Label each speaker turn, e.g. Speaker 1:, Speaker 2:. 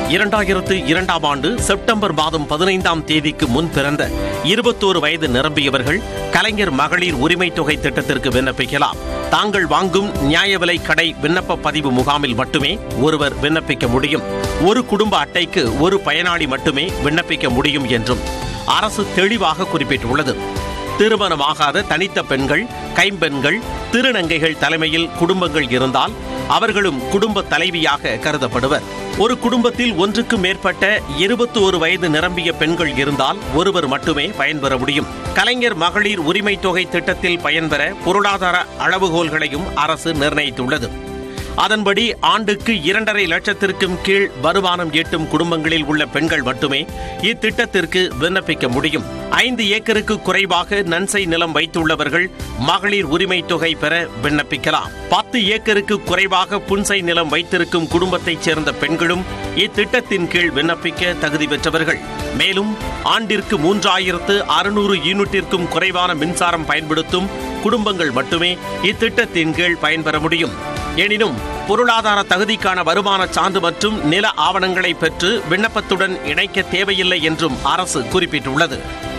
Speaker 1: இரண்டாயிரத்து இரண்டாம் ஆண்டு செப்டம்பர் மாதம் பதினைந்தாம் தேதிக்கு முன் பிறந்த இருபத்தோரு வயது நிரம்பியவர்கள் கலைஞர் மகளிர் உரிமை தொகை திட்டத்திற்கு விண்ணப்பிக்கலாம் தாங்கள் வாங்கும் நியாய விலை கடை விண்ணப்ப பதிவு முகாமில் மட்டுமே ஒருவர் விண்ணப்பிக்க முடியும் ஒரு குடும்ப அட்டைக்கு ஒரு பயனாளி மட்டுமே விண்ணப்பிக்க முடியும் என்றும் அரசு தெளிவாக குறிப்பிட்டுள்ளது திருமணமாகாத தனித்த பெண்கள் கைம்பெண்கள் திருநங்கைகள் தலைமையில் குடும்பங்கள் இருந்தால் அவர்களும் குடும்ப தலைவியாக கருதப்படுவர் ஒரு குடும்பத்தில் ஒன்றுக்கு மேற்பட்ட இருபத்தி ஒரு வயது நிரம்பிய பெண்கள் இருந்தால் ஒருவர் மட்டுமே பயன்பெற முடியும் கலைஞர் மகளிர் உரிமை தொகை திட்டத்தில் பயன்பெற பொருளாதார அளவுகோல்களையும் அரசு நிர்ணயித்துள்ளது அதன்படி ஆண்டுக்கு இரண்டரை லட்சத்திற்கும் கீழ் வருமானம் ஈட்டும் குடும்பங்களில் உள்ள பெண்கள் மட்டுமே இத்திட்டத்திற்கு விண்ணப்பிக்க முடியும் ஐந்து ஏக்கருக்கு குறைவாக நன்சை நிலம் வைத்துள்ளவர்கள் மகளிர் உரிமை தொகை பெற விண்ணப்பிக்கலாம் பத்து ஏக்கருக்கு குறைவாக புன்சை நிலம் வைத்திருக்கும் குடும்பத்தைச் சேர்ந்த பெண்களும் இத்திட்டத்தின் கீழ் விண்ணப்பிக்க தகுதி பெற்றவர்கள் மேலும் ஆண்டிற்கு மூன்றாயிரத்து அறுநூறு யூனிட்டிற்கும் குறைவான மின்சாரம் பயன்படுத்தும் குடும்பங்கள் மட்டுமே இத்திட்டத்தின் கீழ் பயன்பெற முடியும் எனினும் பொருளாதார தகுதிக்கான வருமான சான்று மற்றும் நில ஆவணங்களை பெற்று விண்ணப்பத்துடன் இணைக்க தேவையில்லை என்றும் அரசு குறிப்பிட்டுள்ளது